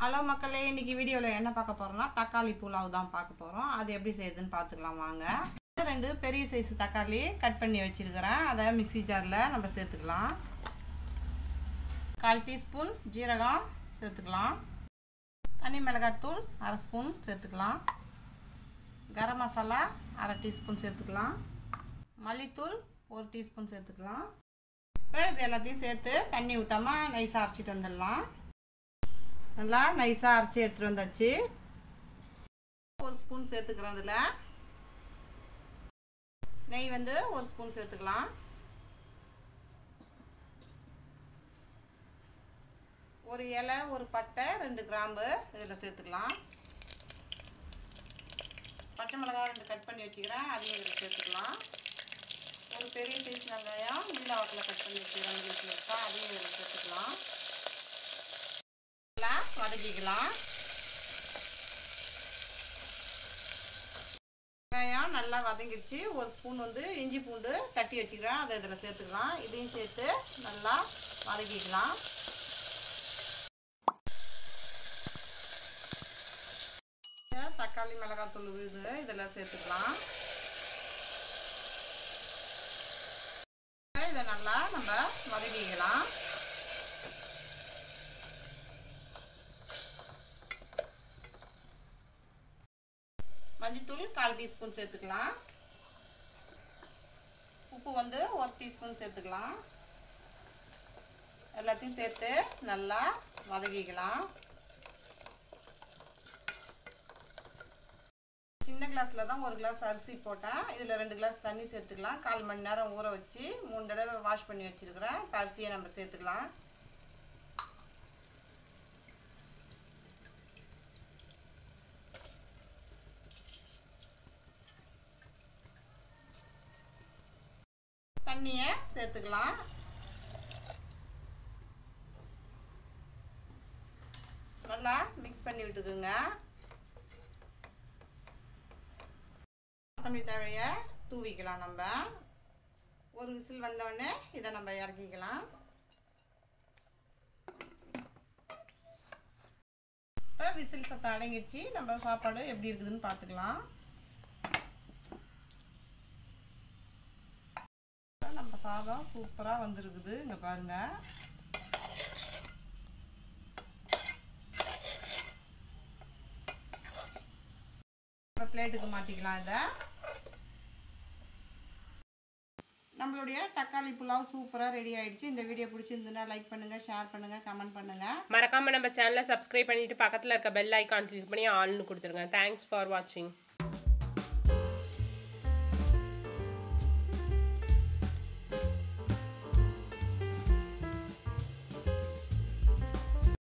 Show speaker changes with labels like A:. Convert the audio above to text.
A: hello மக்களே இன்னைக்கு வீடியோவில் என்ன பார்க்க போகிறோம்னா தக்காளி புலாவ் தான் பார்க்க போகிறோம் அது எப்படி செய்யுதுன்னு பார்த்துக்கலாம் வாங்க ரெண்டு பெரிய சைஸ் தக்காளி கட் பண்ணி வச்சுருக்கிறேன் அதை மிக்ஸி ஜாரில் நம்ம சேர்த்துக்கலாம் கால் டீஸ்பூன் ஜீரகம் சேர்த்துக்கலாம் தனி மிளகாத்தூள் அரை ஸ்பூன் சேர்த்துக்கலாம் கரம் மசாலா அரை டீஸ்பூன் சேர்த்துக்கலாம் மல்லித்தூள் ஒரு டீஸ்பூன் சேர்த்துக்கலாம் இப்போ இது எல்லாத்தையும் சேர்த்து தண்ணி ஊற்றாமல் நைஸாக அரைச்சிட்டு வந்துடலாம் நல்லா நைஸாக அரைச்சி எடுத்துகிட்டு வந்தாச்சு ஒரு ஸ்பூன் சேர்த்துக்கிறோம் அதில் நெய் வந்து ஒரு ஸ்பூன் சேர்த்துக்கலாம் ஒரு இலை ஒரு பட்டை ரெண்டு கிராம்பு இதில் சேர்த்துக்கலாம் பச்சை மிளகாய் ரெண்டு கட் பண்ணி வச்சுக்கிறேன் அதையும் இதில் சேர்த்துக்கலாம் ஒரு பெரிய சைஸ் வெங்காயம் நீல வாக்கில் கட் பண்ணி வச்சுக்கிறேன் வீட்டில் இருக்கா அதையும் இதில் சேர்த்துக்கலாம் வதக்கிக்கலாம் வெங்காயம் நல்லா வதங்கிடுச்சு ஒரு ஸ்பூன் வந்து இஞ்சி பூண்டு தட்டி வச்சுக்கிறேன் அதை இதில் சேர்த்துக்கலாம் இதையும் சேர்த்து நல்லா வதக்கிக்கலாம் தக்காளி மிளகாத்தூள் விழுது இதில் சேர்த்துக்கலாம் இதை நல்லா நம்ம வதக்கிக்கலாம் மஞ்சத்தூள் கால் டீஸ்பூன் சேர்த்துக்கலாம் உப்பு வந்து ஒரு டீஸ்பூன் சேர்த்துக்கலாம் எல்லாத்தையும் சேர்த்து நல்லா வதக்கிக்கலாம் சின்ன கிளாஸில் தான் ஒரு கிளாஸ் அரிசி போட்டேன் இதில் ரெண்டு கிளாஸ் தண்ணி சேர்த்துக்கலாம் கால் மணி நேரம் ஊற வச்சு மூணு தடவை வாஷ் பண்ணி வச்சுருக்கிறேன் இப்போ அரிசியை நம்ம சேர்த்துக்கலாம் தண்ணியை சேர்த்துக்கலாம் நல்லா மிக்ஸ் பண்ணி விட்டுக்குங்க கொத்தமல்லி தழையை தூவிக்கலாம் நம்ம ஒரு விசில் வந்தோடனே இதை நம்ம இறக்கிக்கலாம் இப்போ விசில் சத்தம் அடங்கிடுச்சு நம்ம சாப்பாடு எப்படி இருக்குதுன்னு பார்த்துக்கலாம் நம்ம சாதம் சூப்பராக வந்திருக்குது இங்கே பாருங்க பிளேட்டுக்கு மாற்றிக்கலாம் இதை நம்மளுடைய தக்காளி புலாவ் சூப்பராக ரெடி ஆயிடுச்சு இந்த வீடியோ பிடிச்சிருந்துன்னா லைக் பண்ணுங்கள் ஷேர் பண்ணுங்கள் கமெண்ட் பண்ணுங்கள்
B: மறக்காம நம்ம சேனலை சப்ஸ்கிரைப் பண்ணிட்டு பக்கத்தில் இருக்க பெல் ஐக்கான் கிளிக் பண்ணி ஆல்னு கொடுத்துருங்க தேங்க்ஸ் ஃபார் வாட்சிங்